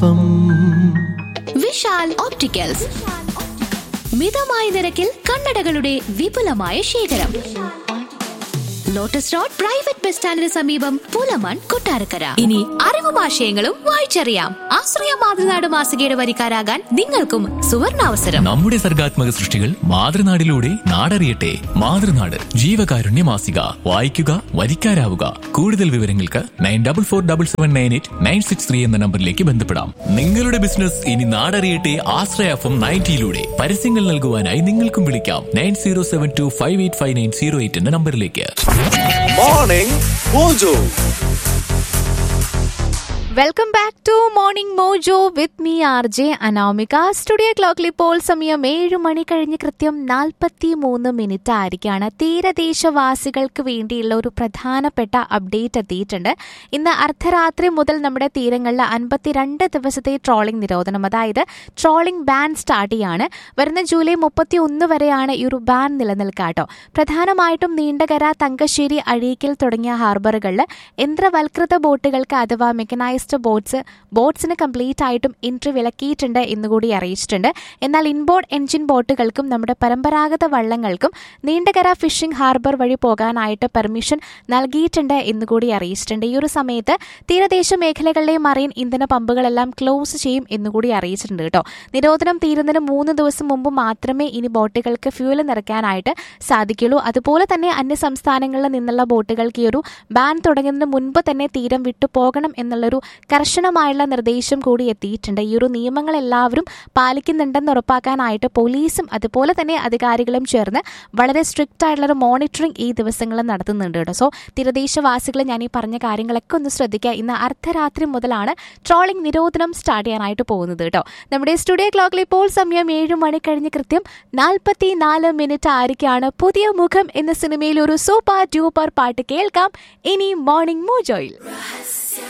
ഒപ്പം വിശാൽ ഓപ്റ്റിക്കൽസ് മിതമായ നിരക്കിൽ കണ്ണടകളുടെ വിപുലമായ ശേഖരം ലോട്ടസ് റോഡ് പ്രൈവറ്റ് ബസ് സ്റ്റാൻഡിന് സമീപം പൂലമൺ കൊട്ടാരക്കര ഇനി അറിവും ആശയങ്ങളും വായിച്ചറിയാം ആശ്രയ മാതൃനാട് മാസികയുടെ വരിക്കാരാകാൻ നിങ്ങൾക്കും സുവർണാവസരം നമ്മുടെ സർഗാത്മക സൃഷ്ടികൾ മാതൃനാടിലൂടെ നാടറിയട്ടെ മാതൃനാട് ജീവകാരുണ്യ മാസിക വായിക്കുക വരിക്കാരാവുക കൂടുതൽ വിവരങ്ങൾക്ക് nine double four double seven nine eight nine six three എന്ന നമ്പറിലേക്ക് ബന്ധപ്പെടാം നിങ്ങളുടെ ബിസിനസ് ഇനി നാടറിയട്ടെ ആശ്രയഫം നയൻറ്റിയിലൂടെ പരസ്യങ്ങൾ നൽകുവാനായി നിങ്ങൾക്കും വിളിക്കാം nine zero seven two five eight five nine zero eight എന്ന നമ്പറിലേക്ക് morning mojo welcome back to morning mojo with me R J Anamika studio ക്ലോക്കിൽ ഇപ്പോൾ സമയം ഏഴ് മണി കഴിഞ്ഞ് കൃത്യം നാൽപ്പത്തി മൂന്ന് മിനിറ്റ് ആയിരിക്കാണ് തീരദേശവാസികൾക്ക് വേണ്ടിയുള്ള ഒരു പ്രധാനപ്പെട്ട അപ്ഡേറ്റ് എത്തിയിട്ടുണ്ട് ഇന്ന് അർദ്ധരാത്രി മുതൽ നമ്മുടെ തീരങ്ങളിൽ അൻപത്തിരണ്ട് ദിവസത്തെ ട്രോളിംഗ് നിരോധനം അതായത് ട്രോളിംഗ് ബാൻ സ്റ്റാർട്ട് ചെയ്യാണ് വരുന്ന ജൂലൈ മുപ്പത്തി ഒന്ന് വരെയാണ് ഈ ഒരു ബാൻ നിലനിൽക്കാട്ടോ പ്രധാനമായിട്ടും നീണ്ടകര തങ്കശ്ശേരി അഴീക്കൽ തുടങ്ങിയ ഹാർബറുകളിൽ യന്ത്രവൽകൃത ബോട്ടുകൾക്ക് അഥവാ മെക്കനൈസ്ഡ് ബോട്ട്സ് ബോട്ട്സിന് കംപ്ലീറ്റ് ആയിട്ടും എൻട്രി വിലക്കിയിട്ടുണ്ട് എന്നുകൂടി അറിയിച്ചിട്ടുണ്ട് എന്നാൽ ഇൻബോർഡ് എഞ്ചിൻ ബോട്ടുകൾക്കും നമ്മുടെ പരമ്പരാഗത വള്ളങ്ങൾക്കും നീണ്ടകര ഫിഷിംഗ് ഹാർബർ വഴി പോകാനായിട്ട് പെർമിഷൻ നൽകിയിട്ടുണ്ട് എന്നുകൂടി അറിയിച്ചിട്ടുണ്ട് ഈ ഒരു സമയത്ത് തീരദേശ മേഖലകളിലെ മറൈൻ ഇന്ധന പമ്പുകളെല്ലാം ക്ലോസ് ചെയ്യും എന്നുകൂടി അറിയിച്ചിട്ടുണ്ട് കേട്ടോ നിരോധനം തീരുന്നതിന് മൂന്ന് ദിവസം മുമ്പ് മാത്രമേ ഇനി ബോട്ടുകൾക്ക് ഫ്യൂല് നിറയ്ക്കാനായിട്ട് സാധിക്കുള്ളൂ അതുപോലെ തന്നെ അന്യ സംസ്ഥാനങ്ങളിൽ നിന്നുള്ള ബോട്ടുകൾക്ക് ഈ ഒരു ബാൻ തുടങ്ങുന്നതിന് മുൻപ് തന്നെ തീരം വിട്ടു പോകണം എന്നുള്ളൊരു കർശനമായുള്ള നിർദ്ദേശം കൂടി എത്തിയിട്ടുണ്ട് ഈ ഒരു നിയമങ്ങൾ എല്ലാവരും പാലിക്കുന്നുണ്ടെന്ന് ഉറപ്പാക്കാനായിട്ട് പോലീസും അതുപോലെ തന്നെ അധികാരികളും ചേർന്ന് വളരെ സ്ട്രിക്റ്റ് ആയിട്ടുള്ള ഒരു മോണിറ്ററിംഗ് ഈ ദിവസങ്ങളിൽ നടത്തുന്നുണ്ട് കേട്ടോ സോ തീരദേശവാസികൾ ഞാൻ ഈ പറഞ്ഞ കാര്യങ്ങളൊക്കെ ഒന്ന് ശ്രദ്ധിക്കുക ഇന്ന് അർദ്ധരാത്രി മുതലാണ് ട്രോളിംഗ് നിരോധനം സ്റ്റാർട്ട് ചെയ്യാനായിട്ട് പോകുന്നത് കേട്ടോ നമ്മുടെ സ്റ്റുഡിയോ ക്ലോക്കിൽ ഇപ്പോൾ സമയം ഏഴ് മണി കഴിഞ്ഞ് കൃത്യം നാൽപ്പത്തി നാല് മിനിറ്റ് ആയിരിക്കാണ് പുതിയ മുഖം എന്ന സിനിമയിൽ ഒരു സൂപ്പർ ഡ്യൂപ്പർ പാട്ട് കേൾക്കാം ഇനി മോർണിംഗ് മൂജോയിൽ